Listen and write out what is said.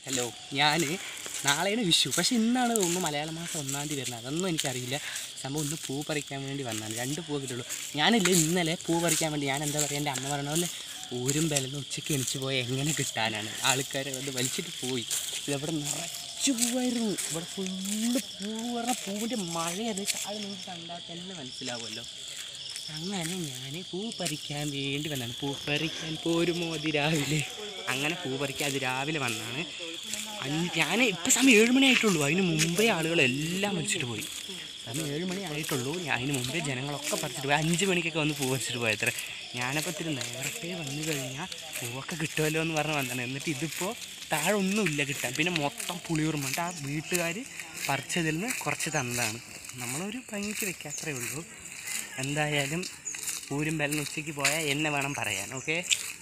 hello ഞാൻ നാളെയാണ് വിഷു പക്ഷെ ഇന്നാണ് തോന്നുന്നു മലയാള മാസം ഒന്നാം തീയതി വരുന്നത് അതൊന്നും എനിക്കറിയില്ല സംഭവം ഒന്ന് പൂ പറിക്കാൻ വേണ്ടി വന്നതാണ് രണ്ട് പൂ കിട്ടുള്ളൂ ഞാനില്ലേ ഇന്നലെ പൂ പറിക്കാൻ വേണ്ടി ഞാൻ എന്താ പറയുക എൻ്റെ അമ്മ പറഞ്ഞ പോലെ ഊരും ബലന്ന് ഉച്ചയ്ക്ക് എണിച്ച് പോയി എങ്ങനെ കിട്ടാനാണ് ആൾക്കാർ അത് വലിച്ചിട്ട് പോയി ഇതവിടെ നിറച്ചു പൂവായിരുന്നു ഇവിടെ ഫുള്ള് പൂ പറഞ്ഞ പൂവിൻ്റെ മഴയത് താഴെ നിങ്ങൾക്ക് കണ്ടാൽ തന്നെ മനസ്സിലാവുമല്ലോ അങ്ങനെ ഞാൻ പൂ പറിക്കാൻ വേണ്ടി വന്നതാണ് പൂ പറിക്കാൻ പോരുമോ അത് രാവിലെ അങ്ങനെ പൂ പറിക്കാൻ അത് രാവിലെ വന്നാണ് ഞാൻ ഇപ്പം സമയം ഏഴ് മണി ആയിട്ടുള്ളൂ അതിന് മുമ്പേ ആളുകളെല്ലാം വലിച്ചിട്ട് പോയി സമയം ഏഴ് മണി ആയിട്ടുള്ളൂ ഞാൻ അതിന് മുമ്പേ ജനങ്ങളൊക്കെ പറിച്ചിട്ട് പോയി അഞ്ച് മണിക്കൊക്കെ വന്ന് പൂ പറിച്ചിട്ട് പോയത്ര ഞാനപ്പോൾ ഇത്തിരി നേരത്തെ വന്നു കഴിഞ്ഞാൽ പൂവൊക്കെ കിട്ടുമല്ലോ എന്ന് പറഞ്ഞ് വന്നതാണ് എന്നിട്ട് ഇതിപ്പോൾ താഴെ ഒന്നുമില്ല കിട്ടാൻ പിന്നെ മൊത്തം പുളിയൂർമ്മ ആ വീട്ടുകാർ പറിച്ചതിൽ നിന്ന് കുറച്ച് തന്നതാണ് നമ്മളൊരു ഭംഗിക്ക് വെക്കുക അത്രേ ഉള്ളൂ എന്തായാലും ഊരും ബലം ഉച്ചയ്ക്ക് പോയാൽ എന്നെ വേണം പറയാൻ ഓക്കെ